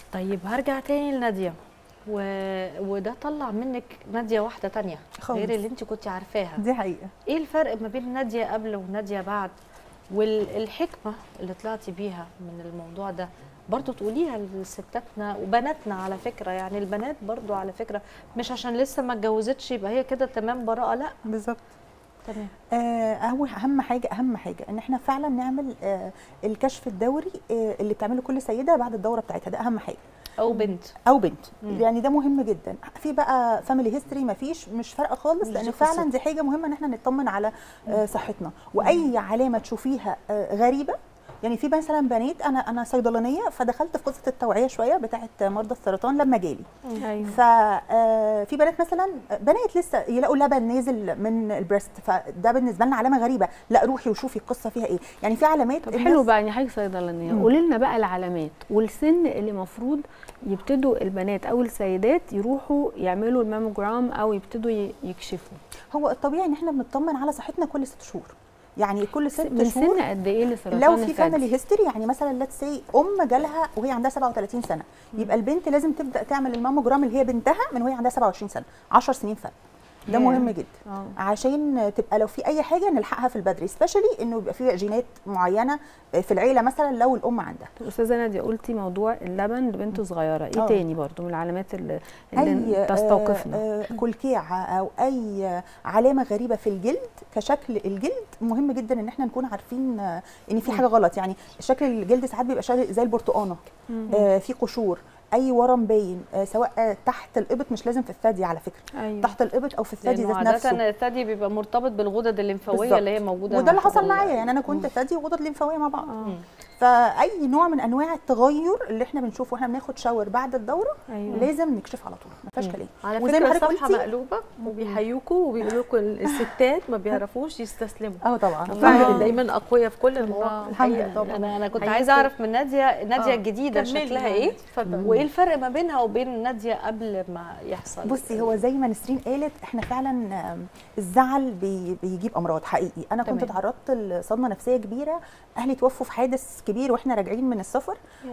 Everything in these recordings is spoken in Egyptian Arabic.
طيب هرجع تاني لناديه و... وده طلع منك ناديه واحده تانية خالص. غير اللي انت كنت عارفاها دي حقيقه ايه الفرق ما بين ناديه قبل وناديه بعد والحكمه اللي طلعتي بيها من الموضوع ده برضو تقوليها لستاتنا وبناتنا على فكره يعني البنات برضو على فكره مش عشان لسه ما اتجوزتش يبقى هي كده تمام براءه لا بالظبط تمام آه هو اهم حاجه اهم حاجه ان احنا فعلا نعمل آه الكشف الدوري آه اللي بتعمله كل سيده بعد الدوره بتاعتها ده اهم حاجه او بنت او بنت مم. يعني ده مهم جدا في بقى فاميلي هيستوري ما فيش مش فارقه خالص مش لان دي فعلا قصتها. دي حاجه مهمه ان احنا نطمن على آه صحتنا واي علامه تشوفيها آه غريبه يعني في مثلا بنات انا انا صيدلانيه فدخلت في قصه التوعيه شويه بتاعه مرضى السرطان لما جالي ايوه ففي بنات مثلا بنات لسه يلاقوا لبن نازل من البريست فده بالنسبه لنا علامه غريبه لا روحي وشوفي القصه فيها ايه يعني في علامات طب الناس- حلو بقى يعني حاجه صيدلانيه مم. قولي لنا بقى العلامات والسن اللي المفروض يبتدوا البنات او السيدات يروحوا يعملوا الماموجرام او يبتدوا ي- يكشفوا هو الطبيعي ان احنا بنطمن على صحتنا كل ست شهور يعني كل ست من شهور سن قد ايه لسرطان لو في الثدي؟ فاميلي هيستوري يعني مثلا ليتس سي ام جالها وهي عندها 37 سنه يبقى البنت لازم تبدا تعمل الماموجرام اللي هي بنتها من وهي عندها 27 سنه 10 سنين فرق ده ياه. مهم جدا اه عشان تبقى لو في اي حاجه نلحقها في البدري سبيشالي انه يبقى في جينات معينه في العيله مثلا لو الام عندها طب استاذه ناديه قلتي موضوع اللبن لبنت صغيره ايه آه. تاني برضو من العلامات اللي, اي اللي تستوقفنا آه، آه، كلكيعه او اي علامه غريبه في الجلد كشكل الجلد مهم جدا ان احنا نكون عارفين آه، ان في حاجه غلط يعني شكل الجلد ساعات بيبقى شا- زي البرتقانه مم. آه، في قشور اي ورم باين آه، سواء آه، تحت الابط مش لازم في الثدي على فكره ايوه تحت الابط او في الثدي لانه ذات نفسه عاده الثدي بيبقى مرتبط بالغدد الليمفاويه بالظبط. اللي هي موجوده وده اللي مع حصل ال- معايا يعني انا كنت ثدي وغدد ليمفاويه مع بعض اه مم. فاي نوع من انواع التغير اللي احنا بنشوفه واحنا بناخد شاور بعد الدوره ايوه لازم نكشف على طول ما فيهاش مم. كلام على وزي ما فكره حضرتك الصفحه قلتي- مقلوبه وبيحيوكوا وبيقولوا لكم الستات ما بيعرفوش يستسلموا اه طبعا فعلا آه. دايما اقوياء في كل الله. المواقف الحمد الحقيقه لله. طبعا انا انا كنت حقيقة. عايزه اعرف من ناديه ناديه آه. الجديده كملي شكلها معانا. ايه اتفضل وايه الفرق ما بينها وبين ناديه قبل ما يحصل بصي هو زي ما نسرين قالت احنا فعلا آم، الزعل بي بيجيب امراض حقيقي انا كنت تمام. تعرضت لصدمه نفسيه كبيره اهلي توفوا في حادث كبير واحنا راجعين من السفر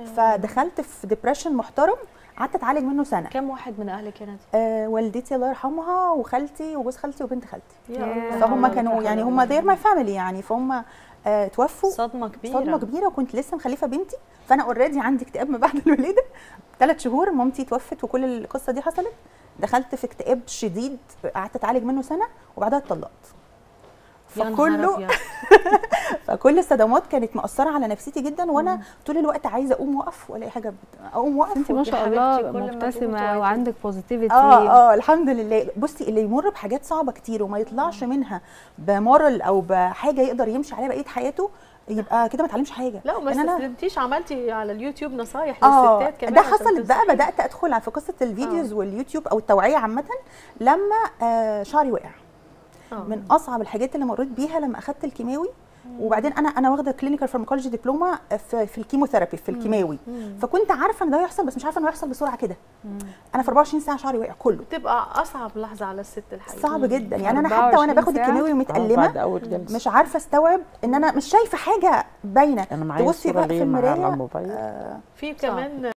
فدخلت في ديبريشن محترم قعدت اتعالج منه سنه كم واحد من اهلك يا ناديه آه والدتي الله يرحمها وخالتي وجوز خالتي وبنت خالتي يا يا الله. فهم الله كانوا يرحمها. يعني هم دير ماي فاميلي يعني فهم آه توفوا صدمه كبيره صدمه كبيره وكنت لسه مخلفه بنتي فانا اوريدي عندي اكتئاب من بعد الولاده ثلاث شهور مامتي توفت وكل القصه دي حصلت دخلت في اكتئاب شديد قعدت اتعالج منه سنه وبعدها اتطلقت يا نهار فكله أبيض. فكل الصدمات كانت مأثرة على نفسيتي جدا وانا طول الوقت عايزه اقوم واقف والاقي حاجه بت- اقوم واقف انت ما شاء حبيبتي الله كل ما تقومي مبتسمه تقعدي. وعندك بوزيتيفيتي اه اه الحمد لله بصي اللي يمر بحاجات صعبه كتير وما يطلعش منها بمورال او بحاجه يقدر يمشي عليها بقيه حياته يبقى كده ما اتعلمش حاجه لا وما إن أنا- استسلمتيش عملتي على اليوتيوب نصايح اه للستات كمان ده عشان حصلت بقى تنصحي. بدات ادخل في قصه الفيديوز واليوتيوب او التوعيه عامه لما آه شعري وقع آه. من اصعب الحاجات اللي مريت بيها لما اخدت الكيماوي وبعدين انا انا واخده كلينيكال فارماكولوجي دبلومه في, في الكيموثيرابي في الكيماوي فكنت عارفه ان ده هيحصل بس مش عارفه انه هيحصل بسرعه كده انا في 24 ساعه شعري وقع كله بتبقى اصعب لحظه على الست الحقيقه صعب جدا يعني انا حتى 24 وانا باخد ساعة؟ الكيماوي آه، ومتألمه بعد اول جلسه مش عارفه استوعب ان انا مش شايفه حاجه باينه انا معايا تبصي الصوره بقى في دي معايا على المرايه الموبايل آه في كمان